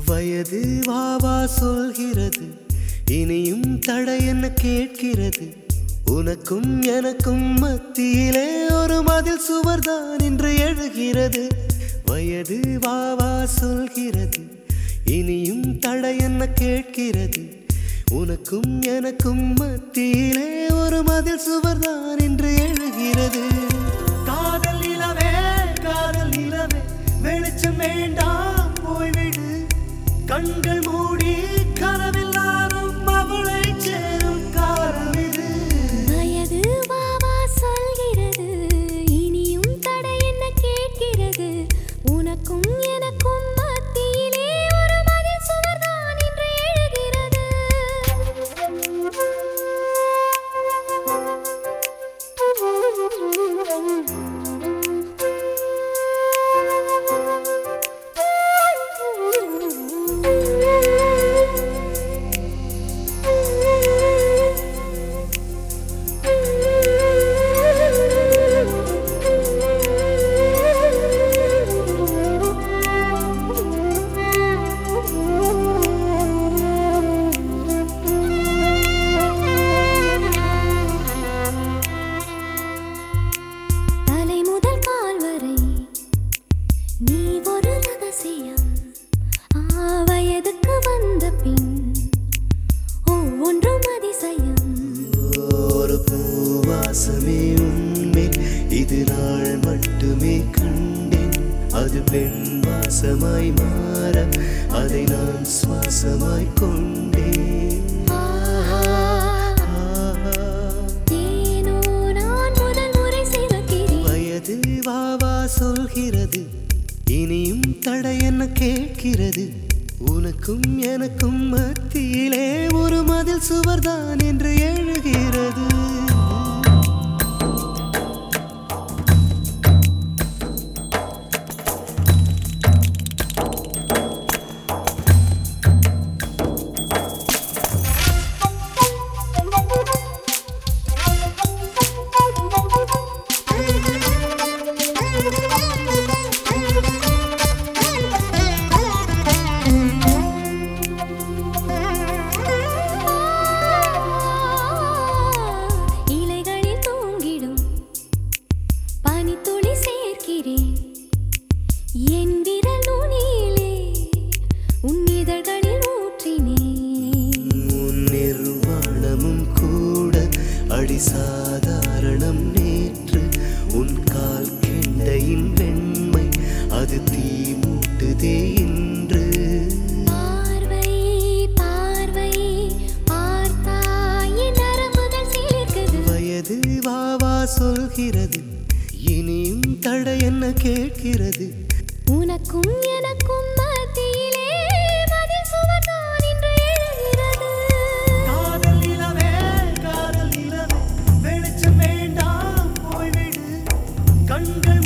வயது வாவா சொல்கிறது இனியும் தடை என்ன கேட்கிறது உனக்கும் எனக்கும் மத்தியிலே ஒரு மதில் சுவர்தான் இன்று எழுகிறது வயது வாவா சொல்கிறது இனியும் தடை என்ன கேட்கிறது உனக்கும் எனக்கும் மத்தியிலே ஒரு மதில் சுவர்தான் இன்று எழுகிறது காதல் நிலவே காதல் நிலவே வெளிச்சம் வேண்டாம் போய்விடு கண்கள் மூடி கனவெல்லாரும் அவளை சேரும் காலம் இது வயது வாவா சொல்கிறது இனியும் தடை என்ன கேட்கிறது உனக்கும் எனக்கும் மத்தியிலே ஒரு மதில் சுவர்தான் இன்று தலை முதல் கால் வரை நீ ஒரு ரகசியம் ஆ, வயதுக்கு வந்த பின் ஒவ்வொன்றும் அதிசயம் ஒரு பூவாசமே உன்மேல் இது நாள் மட்டுமே கண்டேன் அது பெண் வாசமாய் மாற அதை நான் சுவாசமாய் கொண்டேன் ஆஹா, ஆஹா. ஏனோ நான் முதல் முறை சிவக்கிறேன் வயது வாவா சொல்கிறது இனியும் தடை என்ன கேட்கிறது உனக்கும் எனக்கும் மத்தியிலே ஒரு மதில் சுவர்தான் என்று எழுகிறது இலைகளில் தூங்கிடும் பனித்துளி சேர்க்கிறேன் என் விரல் நுனியிலே உன் இதழ்களில் ஊற்றினேன் உன் நிர்வாணமும் கூட அடி சாதாரணம் நேற்று உன் கால் கெண்டையின் வெண்மை அது தீ மூட்டுதே இன்று பார்வை பார்வை பார்த்தாய் என் நரம்புகள் சிலிர்க்குது வயது வாவா சொல்கிறது இனியும் தடை என்ன கேட்கிறது உனக்கும் எனக்கும் மத்தியிலே மதில் சுவர்தான் இன்று எழுகிறது காதல் நிலவே காதல் நிலவே வெளிச்சம் வேண்டாம் போய்விடு கண்கள்